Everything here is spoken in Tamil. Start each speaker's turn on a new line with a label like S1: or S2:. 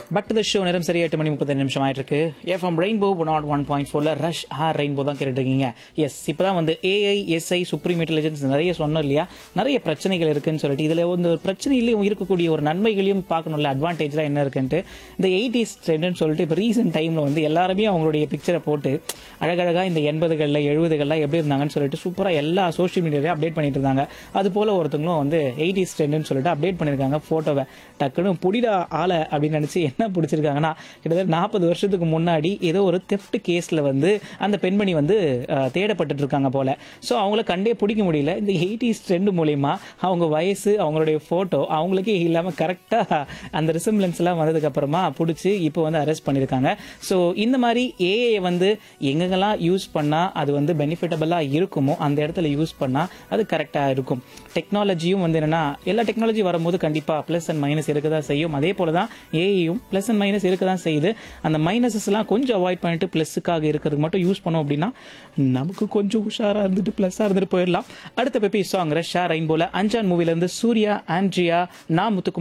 S1: பேக் டு த ஷோ நேரம் சரியா எட்டு மணி முப்பத்தஞ்சு நிமிஷம் ஆயிட்டு இருக்கு FM rainbow nought one point ஃபோர்ல ரஷ் ஹார் ரெயின்போ தான் கேட்டுட்டு இருக்கீங்க எஸ் இப்போ தான் வந்து ஏஐ எஸ்ஐ சுப்ரீம் இன்டெலிஜென்ஸ் நிறைய சொன்னோம் இல்லையா நிறைய பிரச்சனைகள் இருக்குன்னு சொல்லிட்டு இதில் வந்து ஒரு பிரச்சனையிலையும் இருக்கக்கூடிய ஒரு நன்மைகளையும் பார்க்கணும்ல அட்வான்டேஜ்லாம் என்ன இருக்குன்ட்டு இந்த எயிட்டிஸ் ட்ரெண்டுன்னு சொல்லிட்டு இப்போ ரீசெண்ட் டைமில் வந்து எல்லாருமே அவங்களுடைய பிக்சரை போட்டு அழகழகாக இந்த எண்பதுகளில் எழுபதுகளில் எப்படி இருந்தாங்கன்னு சொல்லிட்டு சூப்பராக எல்லா சோஷியல் மீடியாவையும் அப்டேட் பண்ணிட்டு இருந்தாங்க அது போல் ஒருத்தவங்களும் வந்து எயிட்டிஸ் ட்ரெண்டுன்னு சொல்லிட்டு அப்டேட் பண்ணியிருக்காங்க ஃபோட்டோவை டக்குன்னு புடிடா ஆளை அப்படின்னு நினச்சி என்ன பிடிச்சிருக்காங்கன்னா கிட்டத்தட்ட நாற்பது வருஷத்துக்கு முன்னாடி ஏதோ ஒரு தெஃப்ட் கேஸில் வந்து அந்த பெண்மணி வந்து அஹ், தேடப்பட்டுட்டு இருக்காங்க போல ஸோ அவங்கள கண்டே பிடிக்க முடியல இந்த எயிட்டிஸ் ட்ரெண்ட் மூலயமா அவங்க வயசு அவங்களுடைய ஃபோட்டோ அவங்களுக்கே இல்லாமல் கரெக்டாக அந்த ரிசம்பிளன்ஸ்லாம் வந்ததுக்கப்புறமா பிடிச்சி இப்போ வந்து அரெஸ்ட் பண்ணியிருக்காங்க ஸோ இந்த மாதிரி ஏஐ வந்து எங்கெங்கெல்லாம் யூஸ் பண்ணால் அது வந்து பெனிஃபிட்டபுளாக இருக்குமோ அந்த இடத்துல யூஸ் பண்ணால் அது கரெக்டாக இருக்கும் டெக்னாலஜியும் வந்து என்னன்னா எல்லா டெக்னாலஜி வரும்போது கண்டிப்பாக ப்ளஸ் அண்ட் மைனஸ் இருக்க தான் செய்யும் அதே போல தான் ஏஐயும் ப்ளஸ் அண்ட் மைனஸ் இருக்க தான் செய்யுது அந்த மைனஸஸ்லாம் கொஞ்சம் அவாய்ட் பண்ணிட்டு ப்ளஸுக்காக இருக்கிறதுக்கு மட்டும் யூஸ் பண்ணோம் அப்படின்னா நமக்கு கொஞ்சம் உஷாராக இருந்துட்டு ப்ளஸ்ஸாக இருந்துட்டு போயிடலாம் அடுத்த பெப்பி சாங் ரஷ்ஷா ரெயின்போல அஞ்சான் மூவிலேருந்து சூர்யா ஆண்ட்ரியா நான் முத்துக்குமார்